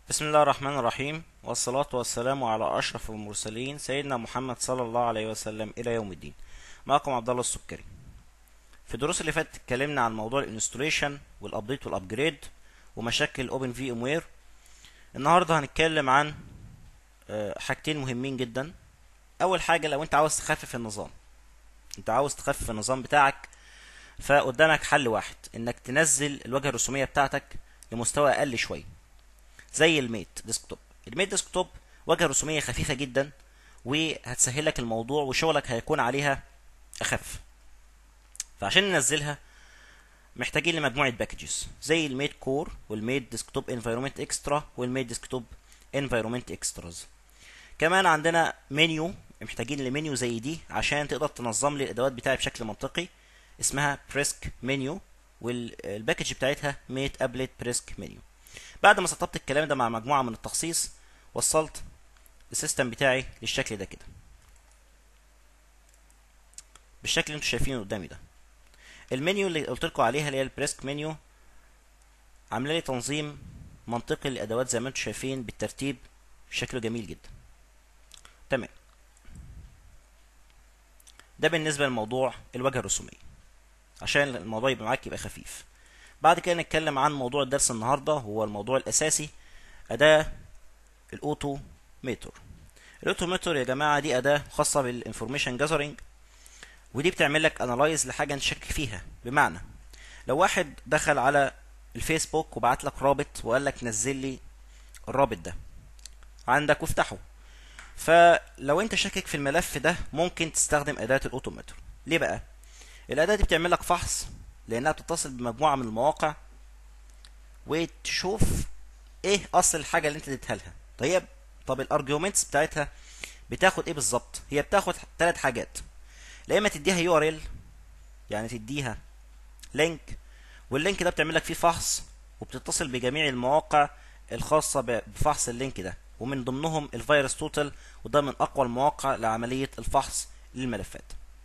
بسم الله الرحمن الرحيم والصلاة والسلام على أشرف المرسلين سيدنا محمد صلى الله عليه وسلم إلى يوم الدين معكم عبد الله السكري في الدروس اللي فاتت اتكلمنا عن موضوع الانستوليشن والابديت والابجريد ومشاكل اوبن في ام وير النهارده هنتكلم عن آه، حاجتين مهمين جدا اول حاجه لو انت عاوز تخفف النظام انت عاوز تخفف النظام بتاعك فقدامك حل واحد انك تنزل الواجهه الرسوميه بتاعتك لمستوى اقل شويه زي الميت ديسكتوب الميت ديسكتوب واجهه رسوميه خفيفه جدا وهتسهل لك الموضوع وشغلك هيكون عليها اخف فعشان ننزلها محتاجين لمجموعه باكجز زي الميد كور والميد ديسكتوب انفايرمنت اكسترا والميد ديسكتوب انفايرمنت اكستراز كمان عندنا منيو محتاجين لمنيو زي دي عشان تقدر تنظم لي الادوات بتاعي بشكل منطقي اسمها بريسك منيو والباكج بتاعتها ميت ابلت بريسك منيو بعد ما سطبت الكلام ده مع مجموعه من التخصيص وصلت السيستم بتاعي للشكل ده كده بالشكل اللي انتوا شايفينه قدامي ده المنيو اللي قلت لكم عليها اللي هي البريسك منيو عامله لي تنظيم منطقي للادوات زي ما انتم شايفين بالترتيب شكله جميل جدا تمام ده بالنسبه لموضوع الواجهه الرسوميه عشان الموضوع يبقى معاك يبقى خفيف بعد كده نتكلم عن موضوع الدرس النهارده هو الموضوع الاساسي اداه الاوتو ميتور الاوتو ميتور يا جماعه دي اداه خاصه بالانفورميشن جاذرنج ودي بتعمل لك انالايز لحاجه انت شاك فيها بمعنى لو واحد دخل على الفيسبوك وبعت لك رابط وقال لك نزل لي الرابط ده عندك وافتحه فلو انت شاكك في الملف ده ممكن تستخدم اداه الاوتوميتر ليه بقى الاداه دي بتعمل لك فحص لانها بتتصل بمجموعه من المواقع وتشوف ايه اصل الحاجه اللي انت اديتها لها طيب طب الارجيومنتس بتاعتها بتاخد ايه بالظبط هي بتاخد ثلاث حاجات لا اما تديها يو ار ال يعني تديها لينك واللينك ده بتعمل لك فيه فحص وبتتصل بجميع المواقع الخاصة ب- بفحص اللينك ده ومن ضمنهم الفيروس توتال وده من اقوى المواقع لعملية الفحص للملفات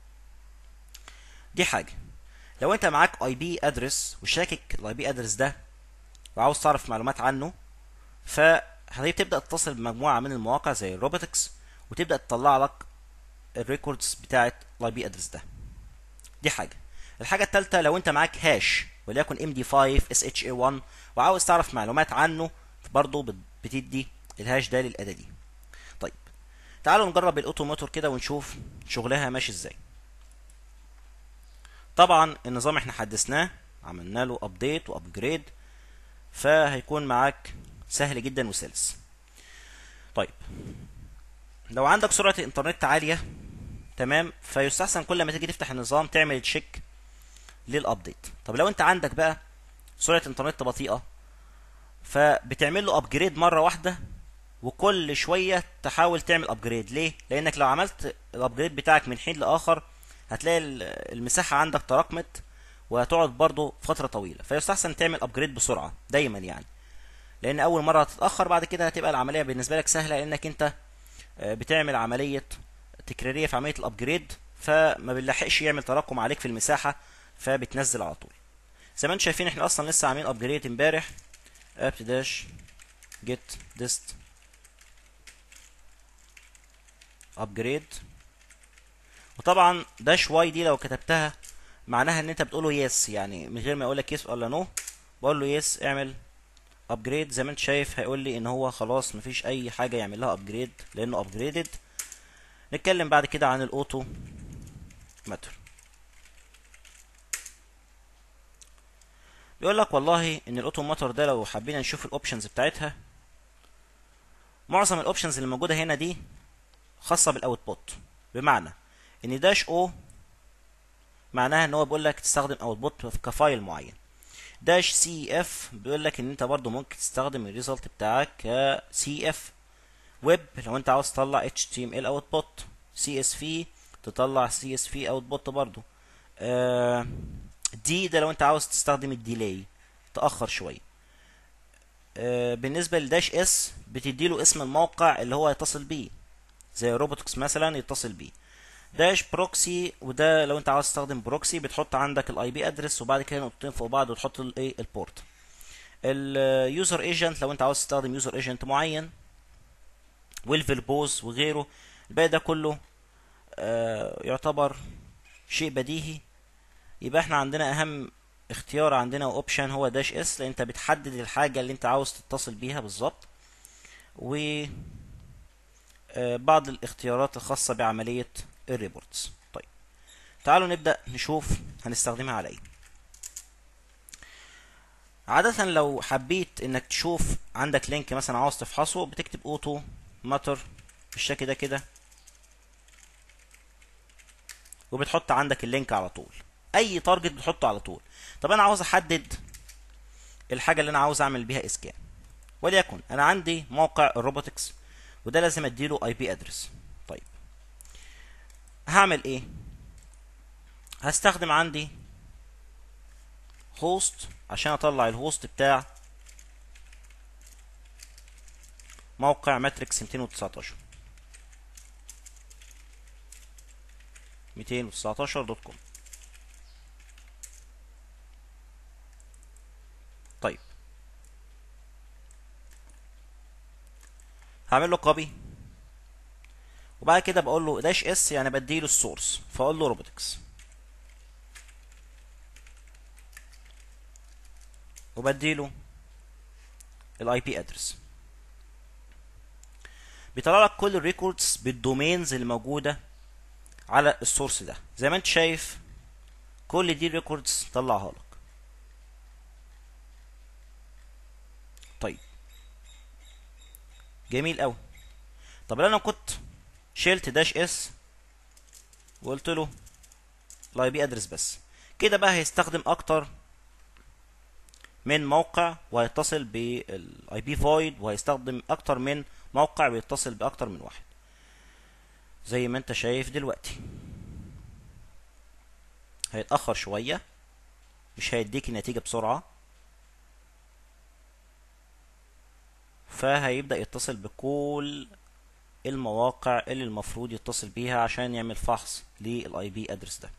دي حاجة لو انت معاك اي بي ادرس وشاكك الاي بي ادرس ده وعاوز تعرف معلومات عنه فهتبدأ تتصل بمجموعة من المواقع زي الروبوتكس وتبدأ تطلع لك الريكوردز بتاعت الاي بي ادرس ده دي حاجه الحاجه الثالثه لو انت معاك هاش وليكن ام دي 5 اس اتش اي 1 وعاوز تعرف معلومات عنه برضه بت- بتدي الهاش ده للاداه دي طيب تعالوا نجرب الاوتوموتور كده ونشوف شغلها ماشي ازاي طبعا النظام احنا حدثناه عملنا له ابديت وابجريد فهيكون معاك سهل جدا وسلس طيب لو عندك سرعة الإنترنت عالية تمام فيستحسن كل ما تيجي تفتح النظام تعمل تشيك للأبديت طب لو أنت عندك بقى سرعة إنترنت بطيئة فبتعمل له أبجريد مرة واحدة وكل شوية تحاول تعمل أبجريد ليه؟ لأنك لو عملت الأبجريد بتاعك من حين لآخر هتلاقي ال- المساحة عندك تراكمت وهتقعد برضه فترة طويلة فيستحسن تعمل أبجريد بسرعة دايما يعني لأن أول مرة هتتأخر بعد كده هتبقى العملية بالنسبة لك سهلة لأنك أنت آه، بتعمل عملية تكرارية في عملية الأبجريد فما بنلحقش يعمل تراكم عليك في المساحة فبتنزل على طول زي ما انتم شايفين احنا اصلا لسه عاملين ابجريد امبارح apt dash get dist upgrade وطبعا داش واي دي لو كتبتها معناها ان انت بتقوله يس يعني من غير ما يقولك يس ولا نو بقول له يس اعمل ابجريد زي ما انت شايف هيقول لي ان هو خلاص مفيش اي حاجه يعمل لها ابجريد لانه ابجريدد نتكلم بعد كده عن الاوتو ماتر بيقول لك والله ان الاوتو ماتر ده لو حبينا نشوف الاوبشنز بتاعتها معظم الاوبشنز اللي موجوده هنا دي خاصه بالاوتبوت بمعنى ان داش او معناها ان هو بيقول لك تستخدم اوتبوت كفايل معين داش سي اف بيقول لك ان انت برضو ممكن تستخدم الريزلت بتاعك ك سي اف ويب لو انت عاوز تطلع HTML اوتبوت سي اس في تطلع سي اس في اوتبوت برضو آه دي ده لو انت عاوز تستخدم الديلي تأخر شوية آه بالنسبة لداش اس بتديله اسم الموقع اللي هو يتصل بيه زي روبوتكس مثلا يتصل بيه داش بروكسي وده لو انت عاوز تستخدم بروكسي بتحط عندك الاي بي ادرس وبعد كده نقطتين فوق بعض وتحط الايه البورت اليوزر ايجنت لو انت عاوز تستخدم يوزر ايجنت معين والفيربوز وغيره الباقي ده كله آه، يعتبر شيء بديهي يبقى احنا عندنا اهم اختيار عندنا اوبشن هو داش اس لان انت بتحدد الحاجه اللي انت عاوز تتصل بيها بالظبط و آه، بعض الاختيارات الخاصه بعمليه الريبورتس طيب تعالوا نبدا نشوف هنستخدمها على ايه عادة لو حبيت انك تشوف عندك لينك مثلا عاوز تفحصه بتكتب اوتو ماتر بالشكل ده كده وبتحط عندك اللينك على طول اي تارجت بتحطه على طول طب انا عاوز احدد الحاجه اللي انا عاوز اعمل بيها اسكان وليكن انا عندي موقع الروبوتكس وده لازم اديله اي بي ادرس طيب هعمل ايه هستخدم عندي هوست عشان اطلع الهوست بتاع موقع ماتريكس 219 219 دوت كوم طيب هعمل له كوبي وبعد كده بقول له داش اس يعني بديله السورس فاقول له روبوتكس وبديله الاي بي ادرس بيطلع لك كل الريكوردز بالدومينز اللي موجوده على السورس ده زي ما انت شايف كل دي ريكوردز طلعها لك طيب جميل قوي طب لو انا كنت شلت داش اس وقلت له الاي بي ادرس بس كده بقى هيستخدم اكتر من موقع وهيتصل بالاي بي فويد وهيستخدم اكتر من موقع بيتصل باكتر من واحد زي ما انت شايف دلوقتي هيتأخر شوية مش هيديك النتيجة بسرعة فهيبدأ يتصل بكل المواقع اللي المفروض يتصل بيها عشان يعمل فحص للاي بي ادرس ده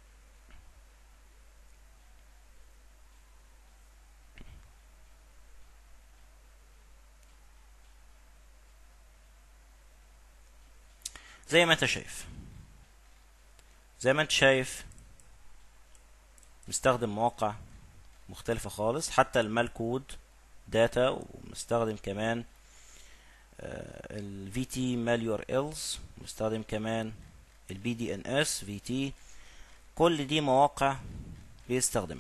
زي ما انت شايف زي ما انت شايف مستخدم مواقع مختلفة خالص حتى المال كود داتا ومستخدم كمان ال VT مال URLs مستخدم كمان ال BDNS VT كل دي مواقع بيستخدمها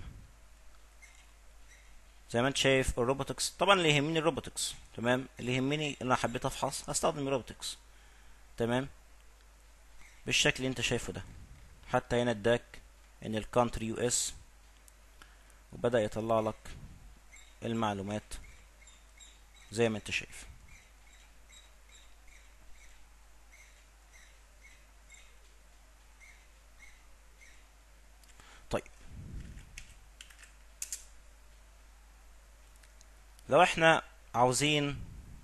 زي ما انت شايف الروبوتكس طبعا اللي يهمني الروبوتكس تمام اللي يهمني اللي انا حبيت افحص هستخدم الروبوتكس تمام بالشكل اللي انت شايفه ده حتى هنا اداك ان الكونتري يو اس وبدأ يطلع لك المعلومات زي ما انت شايف طيب لو احنا عاوزين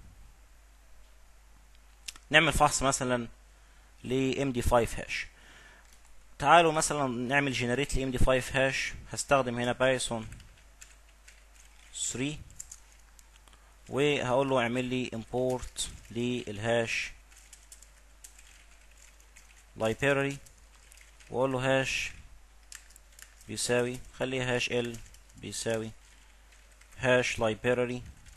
نعمل فحص مثلا ل MD5 هاش تعالوا مثلا نعمل جنريت ل MD5 هاش هستخدم هنا بايثون 3 وهقول له اعمل لي import للهاش library واقول له هاش بيساوي خليها هاش ال بيساوي هاش library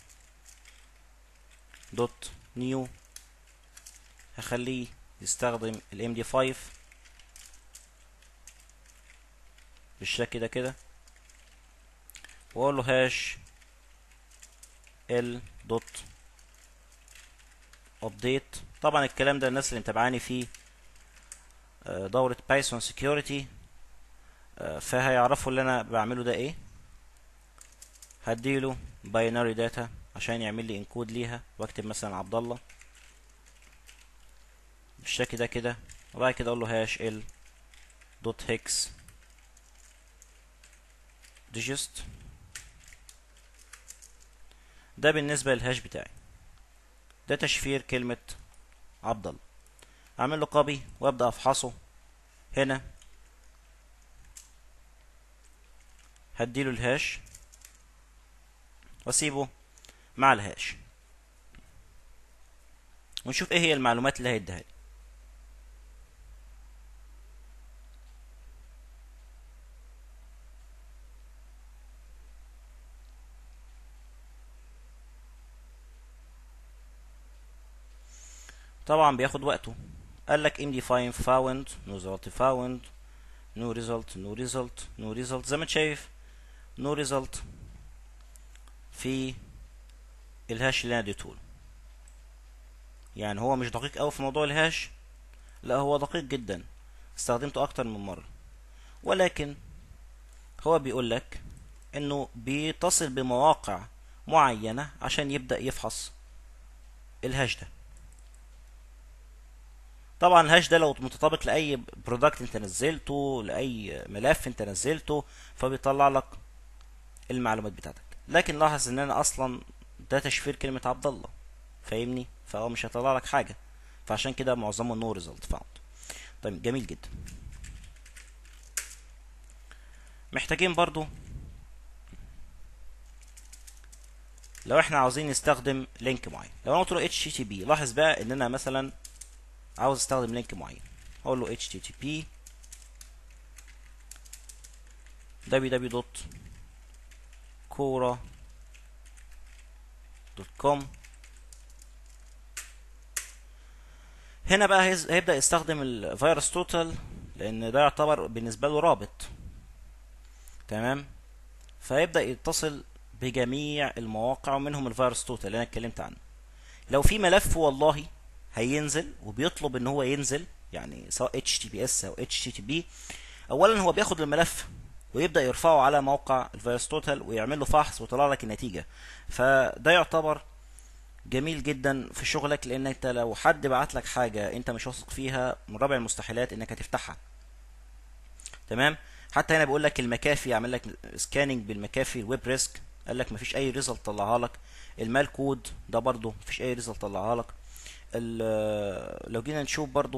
دوت نيو هخليه يستخدم ال MD5 بالشكل ده كده واقول له هاش ال دوت ابديت طبعا الكلام ده الناس اللي متابعاني في دورة بايثون سكيورتي فهيعرفوا اللي انا بعمله ده ايه هديله باينري داتا عشان يعمل لي انكود ليها واكتب مثلا عبد الله بالشكل ده كده وبعد كده اقول له هاش ال دوت هيكس ديجست ده بالنسبة للهاش بتاعي ده تشفير كلمة عبد الله اعمل له كوبي وابدا افحصه هنا هديله الهاش واسيبه مع الهاش ونشوف ايه هي المعلومات اللي هيديها لي طبعا بياخد وقته قال لك md5 found no result found no result no result no result زي ما انت شايف no result في الهاش اللي انا اديته يعني هو مش دقيق قوي في موضوع الهاش لا هو دقيق جدا استخدمته اكتر من مرة ولكن هو بيقول لك انه بيتصل بمواقع معينة عشان يبدأ يفحص الهاش ده طبعا الهاش ده لو متطابق لاي برودكت انت نزلته لاي ملف انت نزلته فبيطلع لك المعلومات بتاعتك لكن لاحظ ان انا اصلا ده تشفير كلمة عبد الله فاهمني فهو مش هيطلع لك حاجة فعشان كده معظمه نو ريزلت فاوند طيب جميل جدا محتاجين برضو لو احنا عاوزين نستخدم لينك معين لو انا قلت له HTTP لاحظ بقى ان انا مثلا عاوز استخدم لينك معين اقول له http www.cora.com هنا بقى هيبدأ يستخدم الفيروس توتال لان ده يعتبر بالنسبة له رابط تمام فيبدأ يتصل بجميع المواقع ومنهم الفيروس توتال اللي انا اتكلمت عنه لو في ملف والله هينزل وبيطلب ان هو ينزل يعني سواء HTTPS او HTTP اولا هو بياخد الملف ويبدا يرفعه على موقع الفيروس توتال ويعمل له فحص ويطلع لك النتيجه فده يعتبر جميل جدا في شغلك لان انت لو حد بعت لك حاجه انت مش واثق فيها من رابع المستحيلات انك هتفتحها تمام حتى هنا بيقول لك المكافي يعمل لك سكاننج بالمكافي الويب ريسك قال لك مفيش اي ريزلت طلعها لك المال كود ده برضه مفيش اي ريزلت طلعها لك لو جينا نشوف برضو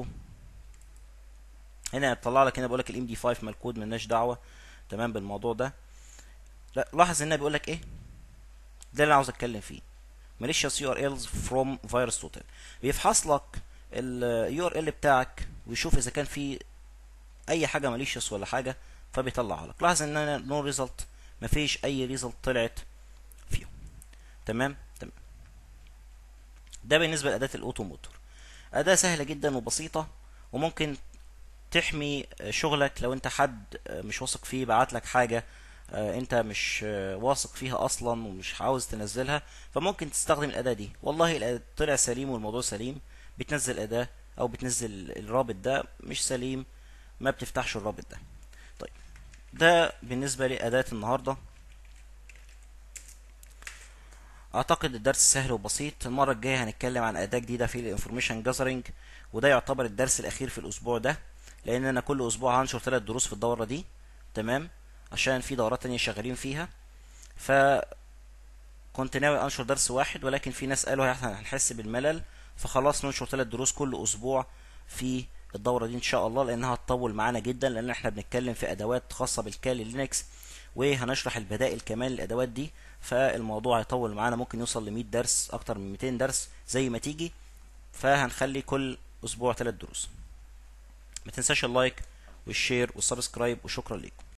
هنا طلع لك هنا بيقول لك الام دي 5 مال كود ملناش دعوه تمام بالموضوع ده لا لاحظ هنا بيقول لك ايه ده اللي عاوز اتكلم فيه malicious URLs from virus total بيفحص لك ال URL بتاعك ويشوف اذا كان في اي حاجه malicious ولا حاجه فبيطلعها لك لاحظ ان انا نو ريزلت مفيش اي ريزلت طلعت فيهم تمام تمام ده بالنسبه لاداه الاوتو موتور اداه سهله جدا وبسيطه وممكن تحمي شغلك لو انت حد مش واثق فيه بعت لك حاجه انت مش واثق فيها اصلا ومش عاوز تنزلها فممكن تستخدم الاداه دي والله طلع سليم والموضوع سليم بتنزل اداه او بتنزل الرابط ده مش سليم ما بتفتحش الرابط ده طيب ده بالنسبه لاداه النهارده اعتقد الدرس سهل وبسيط المره الجايه هنتكلم عن اداه جديده في الانفورميشن جاذرنج وده يعتبر الدرس الاخير في الاسبوع ده لان انا كل اسبوع هنشر ثلاث دروس في الدوره دي تمام عشان في دورات تانية شغالين فيها ف كنت ناوي انشر درس واحد ولكن في ناس قالوا هنحس بالملل فخلاص ننشر ثلاث دروس كل اسبوع في الدورة دي ان شاء الله لانها هتطول معانا جدا لان احنا بنتكلم في ادوات خاصة بالكالي لينكس وهنشرح البدائل كمان للادوات دي فالموضوع هيطول معانا ممكن يوصل ل 100 درس اكتر من 200 درس زي ما تيجي فهنخلي كل اسبوع ثلاث دروس ما تنساش اللايك والشير والسبسكرايب وشكرا لكم